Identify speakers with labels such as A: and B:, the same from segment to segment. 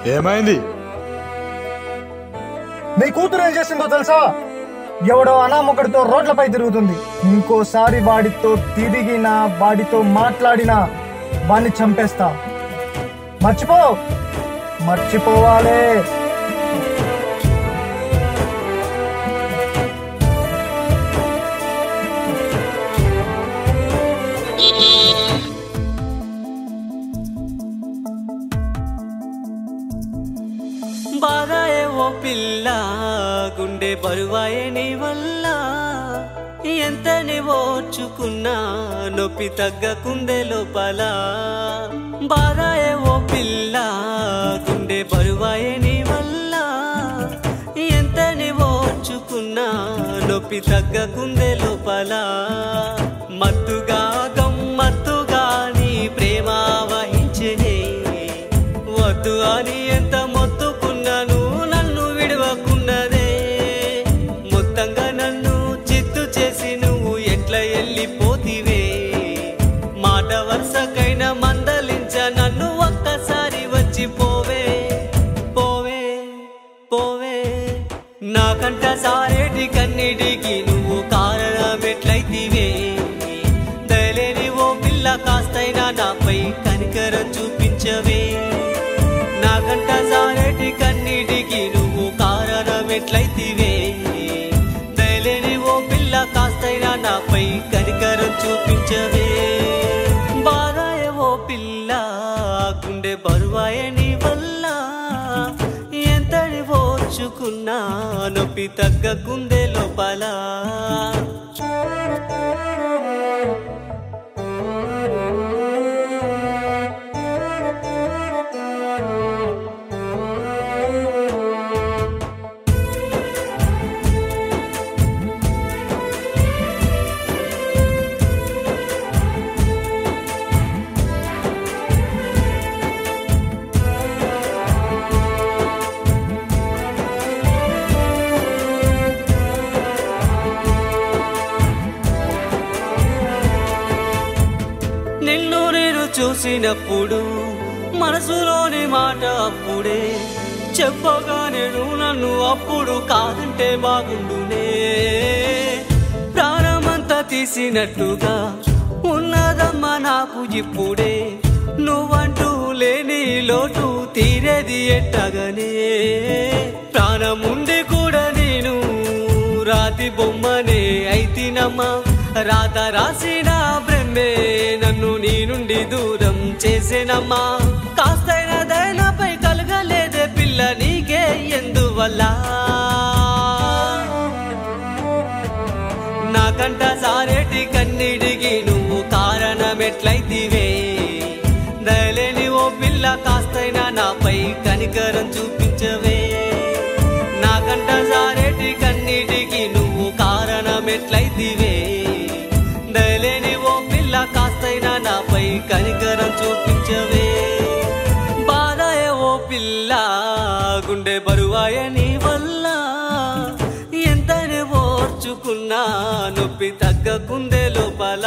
A: ఏమైంది
B: నీ కూతురు ఏం చేసిందో తెలుసా ఎవడో అనామకుడితో రోడ్లపై తిరుగుతుంది ఇంకోసారి వాడితో తిరిగినా వాడితో మాట్లాడినా వాడిని చంపేస్తా మర్చిపో మర్చిపోవాలే
C: బాధాయే ఓ పిల్ల గుండె బరువాయే నీ వల్ల ఎంతని ఓర్చుకున్నా నొప్పి తగ్గకుందే లోపల బాధాయే ఓ పిల్ల గుండె బరువాయే నీ వల్ల ఎంతని ఓర్చుకున్నా నొప్పి తగ్గకుందే లోపల మత్తుగా గమ్మత్తుగా నీ ప్రేమ వహించనే వద్దు అని ఎంత మొత్తుకున్నాను నన్ను విడవకున్నదే మొత్తంగా నన్ను చిత్తు చేసి నువ్వు ఎట్లా వెళ్ళిపోతివే మాట వరుసకైనా మందలించ నన్ను ఒక్కసారి వచ్చి పోవే పోవే పోవే నాకంట సారేటి కన్నిటికి నువ్వు కారణం ఎట్లయితివే దయలేని ఓ పిల్ల కాస్తైనా నాపై కనికరం చూపించవే నాకంట సారేటి కన్నిటికి నువ్వు కారణం ఎట్లయితివే దయలేని ఓ పిల్ల కాస్తైనా నాపై కనికరం చూపించవే బాధాయ ఓ పిల్ల గుండె బరువాయ నీ వల్ల ఎంతని ఓర్చుకున్నా నొప్పి తగ్గకుందే లోపల నిన్ను నేను చూసినప్పుడు మనసులోని మాట అప్పుడే చెప్పగా నేను నన్ను అప్పుడు కాదంటే బాగుండునే ప్రాణమంతా తీసినట్టుగా ఉన్నదమ్మా నాకు ఇప్పుడే నువ్వంటూ లేని లోటు తీరేది ఎట్టగనే ప్రాణముండి కూడా నేను రాతి బొమ్మనే అయితినమ్మా రాత రాసిన బ్రహ్మే నన్ను నీ నుండి దూరం చేసేనమ్మా కాస్తైన దయనాపై కలగలేదే పిల్ల నీకే ఎందువల్ల నాకంట సారేటి కన్నీడికి నువ్వు కారణమెట్లయితివే దయలేని ఓ పిల్ల కాస్తైనా నాపై కనికరం చూపించవే నాకంట సారేటి కన్నీటికి నువ్వు కారణమెట్లయితివే దయలేని ఓ పిల్ల కాస్తైనా నాపై కనికరం చూపించవే బాధాయ ఓ పిల్ల గుండె బరువాయ నీ వల్ల ఎంతని ఓర్చుకున్నా నొప్పి తగ్గకుందే లోపల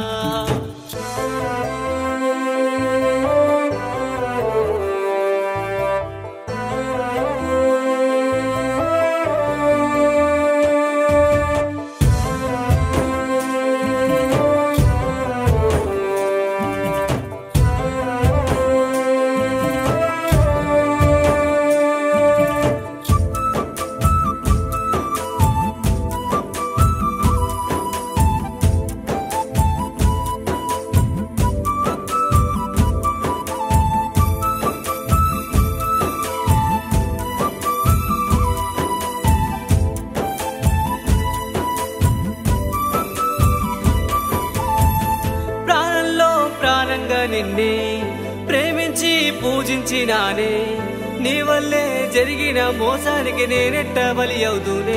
C: ప్రాణంలో ప్రాణంగా నిన్నే ప్రేమించి పూజించినానే నీ వల్లే జరిగిన మోసానికి నేనెట్ట బలి అవుతూనే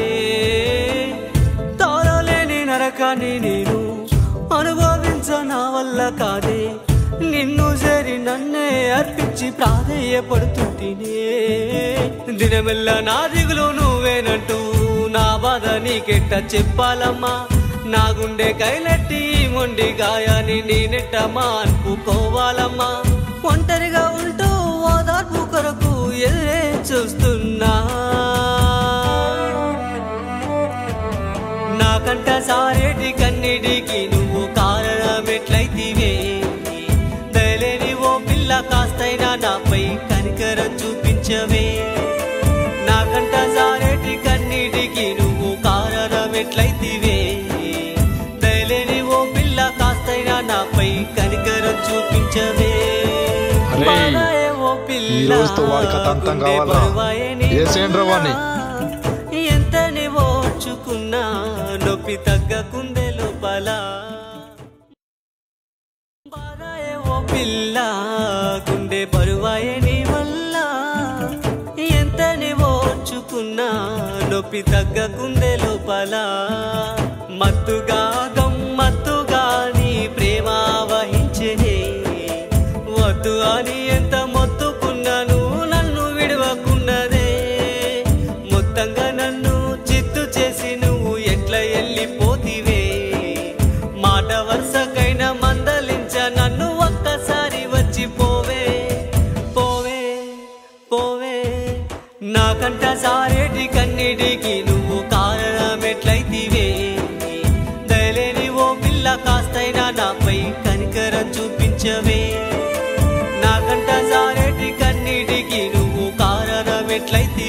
C: తాళలేని నరకాన్ని నేను అనుభవించ నా వల్ల కాదే నిన్ను చేరి నన్నే అర్పించి ప్రాధేయపడుతుంటేనే దినమెల్ల నా దిగులు నువ్వేనంటూ నా బాధ నీకెట్ట చెప్పాలమ్మా నా గుండె కైలెట్టి మొండి గాయాన్ని నేనెట్ట మాన్పుకోవాలమ్మా ఒంటరిగా ఉంటూ ఓదార్పు కొరకు ఎదురే చూస్తున్నా నాకంట సారేటి కన్నిటికి నువ్వు కారణమెట్లయితివే దయలేని ఓ పిల్ల కాస్తైనా నాపై కనికరం చూపించవే నాకంట సారేటి కన్నిటికి నువ్వు కారణమెట్లయితివే దయలేని ఓ పిల్ల కాస్తైనా నాపై కనికరం చూపించవే
A: అరే,
C: బాగాయే ఓ పిల్ల,
A: ఈ రోజుతో వాడి కథ అంతం
C: గుండె
A: కావాలా?
C: బరువాయే నీ
A: ఏసేండ్రా వాణ్ణి?
C: ఎంతని ఓర్చుకున్నా నొప్పి తగ్గకుందే లోపల బాగాయే ఓ పిల్ల గుండె బరువాయే నీ వల్ల ఎంతని ఓర్చుకున్నా నొప్పి తగ్గకుందే లోపల మత్తుగా గమ్మత్తుగా నీ ప్రేమ వహించనే వద్దు అని ఎంత మొత్తుకున్నాను నన్ను విడవకున్నదే మొత్తంగా నన్ను చిత్తు చేసి నువ్వు ఎట్లా వెళ్ళిపోతివే మాట వరుసకైనా మందలించ నన్ను ఒక్కసారి వచ్చి పోవే పోవే పోవే నాకంట సారేటి కన్నిటికి నువ్వు కారణమెట్లయితివే దయలేని ఓ పిల్ల కాస్తైనా నాపై కనికరం చూపించవే నాకంట సారేటి కన్నిటికి నువ్వు కారణమెట్లయితే